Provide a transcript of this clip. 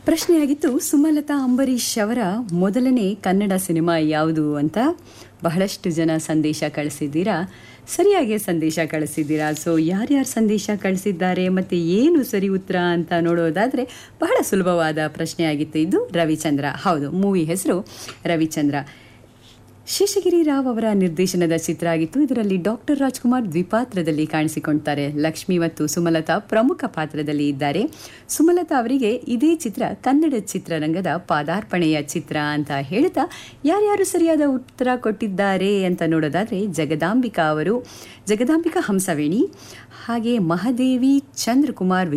ಪ್ರಶ್ನೆಯಾಗಿತ್ತು ಸುಮಲತಾ ಅಂಬರೀಷ್ ಅವರ ಮೊದಲನೇ ಕನ್ನಡ ಸಿನಿಮಾ ಯಾವುದು ಅಂತ ಬಹಳಷ್ಟು ಜನ ಸಂದೇಶ ಕಳಿಸಿದ್ದೀರಾ ಸರಿಯಾಗಿ ಸಂದೇಶ ಕಳಿಸಿದ್ದೀರಾ ಸೊ ಯಾರ್ಯಾರು ಸಂದೇಶ ಕಳಿಸಿದ್ದಾರೆ ಮತ್ತು ಏನು ಸರಿ ಉತ್ತರ ಅಂತ ನೋಡೋದಾದರೆ ಬಹಳ ಸುಲಭವಾದ ಪ್ರಶ್ನೆಯಾಗಿತ್ತು ಇದು ರವಿಚಂದ್ರ ಹೌದು ಮೂವಿ ಹೆಸರು ರವಿಚಂದ್ರ ಶೇಷಗಿರಿ ರಾವ್ ಅವರ ನಿರ್ದೇಶನದ ಚಿತ್ರ ಆಗಿತ್ತು ಇದರಲ್ಲಿ ಡಾಕ್ಟರ್ ರಾಜ್ಕುಮಾರ್ ದ್ವಿಪಾತ್ರದಲ್ಲಿ ಕಾಣಿಸಿಕೊಳ್ತಾರೆ ಲಕ್ಷ್ಮಿ ಮತ್ತು ಸುಮಲತಾ ಪ್ರಮುಖ ಪಾತ್ರದಲ್ಲಿ ಇದ್ದಾರೆ ಸುಮಲತಾ ಅವರಿಗೆ ಇದೇ ಚಿತ್ರ ಕನ್ನಡ ಚಿತ್ರರಂಗದ ಪಾದಾರ್ಪಣೆಯ ಚಿತ್ರ ಅಂತ ಹೇಳ್ತಾ ಯಾರ್ಯಾರು ಸರಿಯಾದ ಉತ್ತರ ಕೊಟ್ಟಿದ್ದಾರೆ ಅಂತ ನೋಡೋದಾದ್ರೆ ಜಗದಾಂಬಿಕಾ ಅವರು ಜಗದಾಂಬಿಕಾ ಹಂಸವೇಣಿ ಹಾಗೆ ಮಹಾದೇವಿ ಚಂದ್ರಕುಮಾರ್